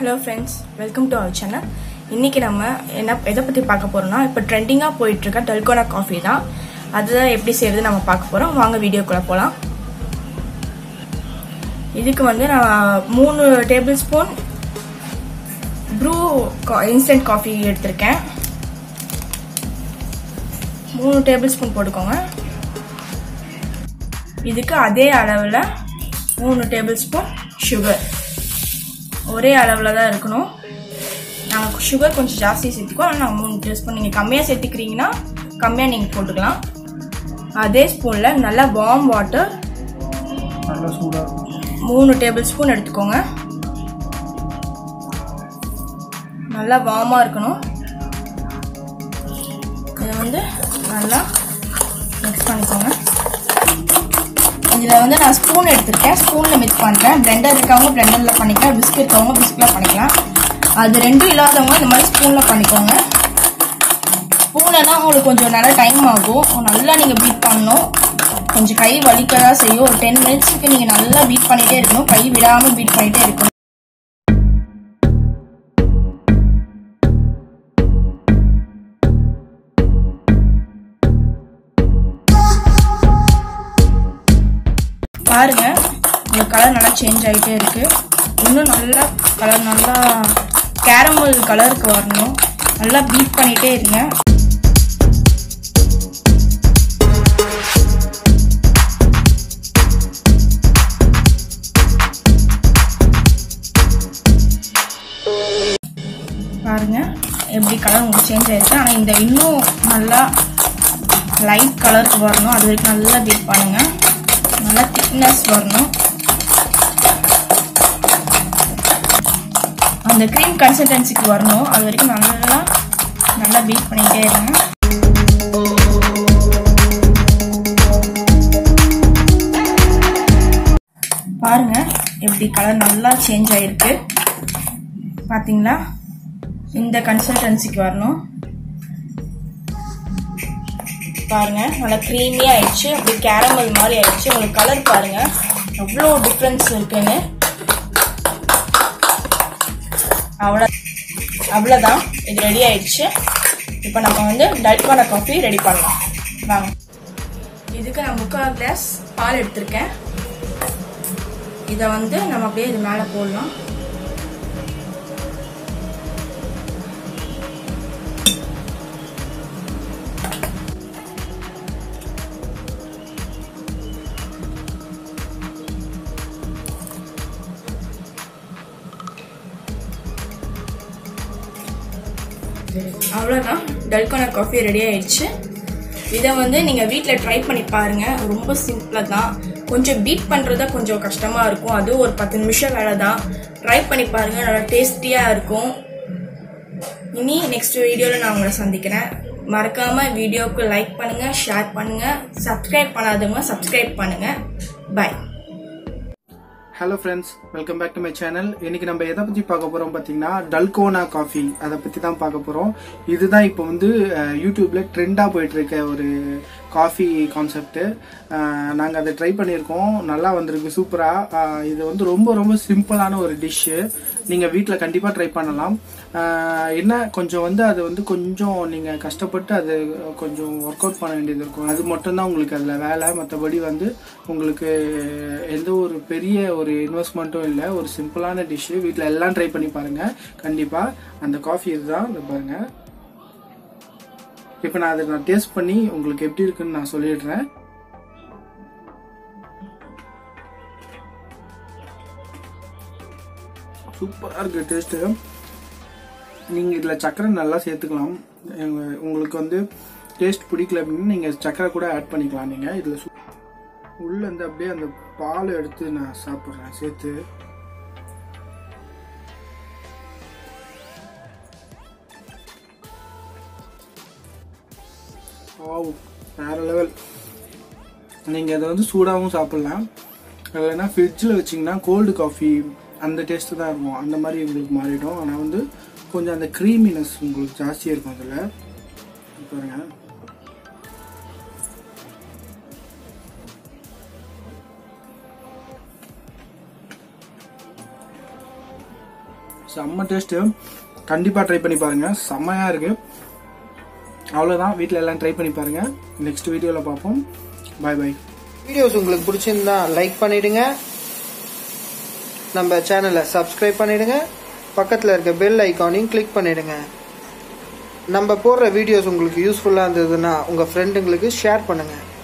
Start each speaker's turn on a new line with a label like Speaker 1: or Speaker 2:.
Speaker 1: hello friends welcome to our channel இன்னைக்கு நம்ம என்ன எதை பற்றி பார்க்க போறோம்னா இப்போ ட்ரெண்டிங்காக போயிட்டு இருக்க டல்கோனா காஃபி தான் அதுதான் எப்படி செய்யறது நம்ம பார்க்க போகிறோம் வாங்க வீடியோக்குள்ளே போகலாம் இதுக்கு வந்து நான் மூணு tablespoon Bru instant coffee எடுத்திருக்கேன் மூணு டேபிள் ஸ்பூன் போட்டுக்கோங்க இதுக்கு அதே அளவில் மூணு டேபிள் ஸ்பூன் சுகர் ஒரே அளவில் தான் இருக்கணும் நாங்கள் சுகர் கொஞ்சம் ஜாஸ்தி சேர்த்துக்கோ ஆனால் நாங்கள் மூணு டேபிள் ஸ்பூன் நீங்கள் கம்மியாக சேர்த்துக்கிறீங்கன்னா கம்மியாக நீங்கள் போட்டுக்கலாம் அதே ஸ்பூனில் நல்லா வார்ம் வாட்டர்
Speaker 2: நல்லா சூடாக
Speaker 1: மூணு டேபிள் ஸ்பூன் எடுத்துக்கோங்க நல்லா வார்மாக இருக்கணும் இதை வந்து நல்லா மிக்ஸ் பண்ணிக்கோங்க இதில் வந்து நான் ஸ்பூன் எடுத்திருக்கேன் ஸ்பூனில் மிக்ஸ் பண்ணுறேன் பிளெண்டர் இருக்கவங்க பிளெண்டரில் பண்ணிக்கலாம் பிஸ்க் இருக்கவங்க பிஸ்கில் பண்ணிக்கலாம் அது ரெண்டும் இல்லாதவங்க இந்த மாதிரி ஸ்பூனில் பண்ணிக்கோங்க ஸ்பூன்லாம் உங்களுக்கு கொஞ்சம் நல்லா டைம் ஆகும் நல்லா நீங்கள் பீட் பண்ணணும் கொஞ்சம் கை வலிக்க தான் செய்யும் ஒரு டென் மினிட்ஸ்க்கு நீங்கள் நல்லா பீட் பண்ணிகிட்டே இருக்கணும் கை விடாமல் பீட் பண்ணிகிட்டே இருக்கணும் பாருங்க இந்த கலர் நல்லா சேஞ்ச் ஆகிட்டே இருக்கு இன்னும் நல்லா கலர் நல்லா கேரமல் கலருக்கு வரணும் நல்லா பீட் பண்ணிட்டே இருங்க பாருங்க எப்படி கலர் உங்களுக்கு சேஞ்ச் ஆயிருக்கு ஆனால் இந்த இன்னும் நல்லா லைட் கலருக்கு வரணும் அது வரைக்கும் நல்லா பீட் பண்ணுங்க நல்லா திக்னஸ் வரணும் அந்த க்ரீம் கன்சிஸ்டன்சிக்கு வரணும் அது வரைக்கும் நல்லா நல்லா பீட் பண்ணிகிட்டே இருங்க பாருங்க எப்படி கலர் நல்லா சேஞ்ச் ஆயிருக்கு பாத்தீங்களா இந்த கன்சிஸ்டன்சிக்கு வரணும் பாருங்க நல்லா க்ரீமியா ஆயிடுச்சு அப்படி கேரமல் மாதிரி ஆயிடுச்சு உங்களுக்கு கலர் பாருங்க எவ்வளோ டிஃப்ரென்ஸ் இருக்குன்னு அவ்வளோ அவ்வளோதான் இது ரெடி ஆயிடுச்சு இப்போ நம்ம வந்து டல்கோனா காஃபி ரெடி பண்ணலாம் வாங்க இதுக்கு நான் முக்கால் கிளாஸ் பால் எடுத்திருக்கேன் இதை வந்து நம்ம அப்படியே இது மேலே போடலாம் அவ்வளோதான் டல்கோனா காஃபி ரெடி ஆயிடுச்சு இதை வந்து நீங்கள் வீட்டில் ட்ரை பண்ணி பாருங்கள் ரொம்ப சிம்பிளாக தான் கொஞ்சம் பீட் பண்ணுறது கொஞ்சம் கஷ்டமாக இருக்கும் அதுவும் ஒரு பத்து நிமிஷம் வேலை தான் ட்ரை பண்ணி பாருங்கள் நல்லா டேஸ்டியாக இருக்கும் இனி நெக்ஸ்ட் வீடியோவில் நான் உங்களை சந்திக்கிறேன் மறக்காமல் வீடியோவுக்கு லைக் பண்ணுங்கள் ஷேர் பண்ணுங்கள் சப்ஸ்கிரைப் பண்ணாதவங்க சப்ஸ்கிரைப் பண்ணுங்கள் bye
Speaker 2: hello friends welcome back to my channel இன்னைக்கு நம்ம எதை பத்தி பார்க்க போறோம் பாத்தீங்கன்னா டல்கோனா காஃபி அதை பத்தி தான் பார்க்க போறோம் இதுதான் இப்போ வந்து அஹ், யூடியூப்ல ட்ரெண்டா போயிட்டு இருக்க ஒரு காஃபி கான்செப்ட் நாங்கள் அதை ட்ரை பண்ணியிருக்கோம் நல்லா வந்திருக்கு சூப்பராக இது வந்து ரொம்ப ரொம்ப சிம்பிளான ஒரு டிஷ்ஷு நீங்கள் வீட்டில் கண்டிப்பாக ட்ரை பண்ணலாம் ஆஹ், என்ன கொஞ்சம் வந்து அது வந்து கொஞ்சம் நீங்கள் கஷ்டப்பட்டு அது கொஞ்சம் ஒர்க் அவுட் பண்ண வேண்டியது இருக்கும் அது மட்டும்தான் உங்களுக்கு அதில் வேலை மற்றபடி வந்து உங்களுக்கு எந்த ஒரு பெரிய ஒரு இன்வெஸ்ட்மெண்ட்டும் இல்லை ஒரு சிம்பிளான டிஷ்ஷு வீட்டில் எல்லாம் ட்ரை பண்ணி பாருங்கள் கண்டிப்பாக அந்த காஃபி இதுதான் இந்த பாருங்கள் இப்போ நான் அதை நான் டேஸ்ட் பண்ணி உங்களுக்கு எப்படி இருக்குன்னு நான் சொல்லிடுறேன் சூப்பராக இருக்கு டேஸ்ட்டு நீங்கள் இதில் சர்க்கரை நல்லா சேர்த்துக்கலாம் எங்க- உங்களுக்கு வந்து டேஸ்ட் பிடிக்கல அப்படின்னு நீங்கள் சர்க்கரை கூட ஆட் பண்ணிக்கலாம் நீங்கள் இதில் சு உள்ளேருந்து அப்படியே அந்த பால் எடுத்து நான் சாப்பிட்றேன் சேர்த்து வாவ் வேற லெவல் நீங்கள் அதை வந்து சூடாகவும் சாப்பிட்லாம் இல்லைன்னா ஃப்ரிட்ஜில் வச்சிங்கன்னா கோல்டு காஃபி அந்த டேஸ்ட்டு தான் இருக்கும் அந்த மாதிரி உங்களுக்கு மாறிடும் ஆனால் வந்து கொஞ்சம் அந்த க்ரீமினஸ் உங்களுக்கு ஜாஸ்தியாக இருக்கும் அதில் பாருங்க செம்ம டேஸ்ட்டு கண்டிப்பாக ட்ரை பண்ணி பாருங்க செம்மையாக இருக்கு அவ்வளோதான் வீட்டில் எல்லாம் ட்ரை பண்ணி பாருங்க நெக்ஸ்ட் வீடியோவில் பார்ப்போம் பாய் பாய்
Speaker 3: வீடியோஸ் உங்களுக்கு பிடிச்சிருந்தா லைக் பண்ணிடுங்க நம்ம சேனலை சப்ஸ்கிரைப் பண்ணிடுங்க பக்கத்தில் இருக்க பெல் ஐக்கானையும் கிளிக் பண்ணிடுங்க நம்ம போடுற வீடியோஸ் உங்களுக்கு யூஸ்ஃபுல்லாக இருந்ததுன்னா உங்கள் ஃப்ரெண்டுங்களுக்கு ஷேர் பண்ணுங்கள்